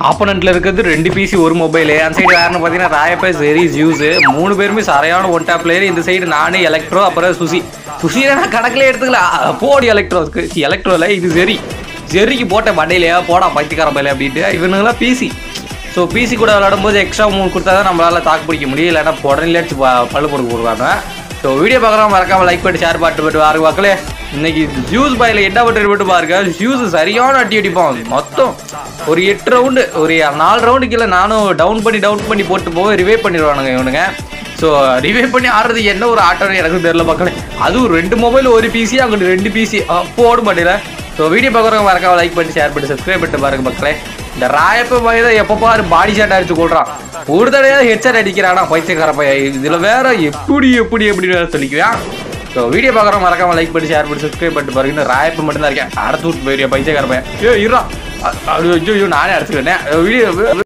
ஆப்போனண்ட்ல இருக்கிறது ரெண்டு பிசி ஒரு மொபைல் அந்த சைடு வேறன்னு பார்த்தீங்கன்னா ராயப்பே செரிஸ் யூஸ் மூணு பேருமே சரியான ஒன் டாப் பிளேயர் இந்த சைடு நானு எலக்ட்ரோ அப்புறம் சுசி சுசி நான் கணக்கில் எடுத்துக்கல அ, போடி எலக்ட்ரோ எலக்ட்ரோல இது செரி ஜெரிக்கு போட்ட மண்டையிலையா போடா பைத்தியக்கார பையில அப்படின்ட்டு இவனுங்களாம் பிசி ஸோ பிசி கூட விளையாடும்போது எக்ஸ்ட்ரா மூணு கொடுத்தா தான் நம்மளால தாக்கு பிடிக்க முடியும் இல்லைன்னா உடனே அடிச்சு ப- பல்லு போட்டு போடுவாங்க ஸோ வீடியோ பார்க்குறவங்க மறக்காம லைக் பண்ணி ஷேர் பண்ணிட்டு போட்டு வாரு மக்களே இன்னைக்கு ஜூஸ் பாயில் என்ன பண்ணிட்டு போட்டு பாருங்க ஜூஸ் சரியான அடி அடிப்பான் மொத்தம் ஒரு எட்டு ரவுண்டு ஒரு நாலு ரவுண்டு கீழே நானும் டவுன் பண்ணி டவுன் பண்ணி போட்டு போக ரிவே பண்ணிடுவானுங்க இவனுங்க ஸோ ரிவே பண்ணி ஆடுறது என்ன ஒரு ஆட்டோன்னு எனக்கு தெரியல மக்களே அதுவும் ரெண்டு மொபைல் ஒரு பிசி அங்கிட்டு ரெண்டு பிசி போட மாட்டேல ஸோ வீடியோ பார்க்குறவங்க மறக்காம லைக் பண்ணி ஷேர் பண்ணி சப்ஸ்கிரைப் பண்ணிட்டு பாருங்க மக்களே இந்த ராயப்ப பையன் தான் எப்போ பாரு பாடி ஷாட் அடிச்சு கொள்றான் ஒரு தடையாவது ஹெட்செட் அடிக்கிறானா பைத்தியக்கார பையன் இதுல வேற எப்படி எப்படி எப்படி வேற சொல்லிக்குவேன் ஸோ வீடியோ பார்க்குறவங்க மறக்காம லைக் பண்ணி ஷேர் பண்ணி சப்ஸ்கிரைப் பண்ணிட்டு பாருங்க இன்னும் ராயப்ப மட்டும் தான் இருக்கேன் அடுத்து விட்டு போயிருக்கேன் பைத்தியக்கார பையன் ஏ இருறான் ஐயோ ஐயோ நானே அடிச்சுக்கிட்டேன் வீடியோ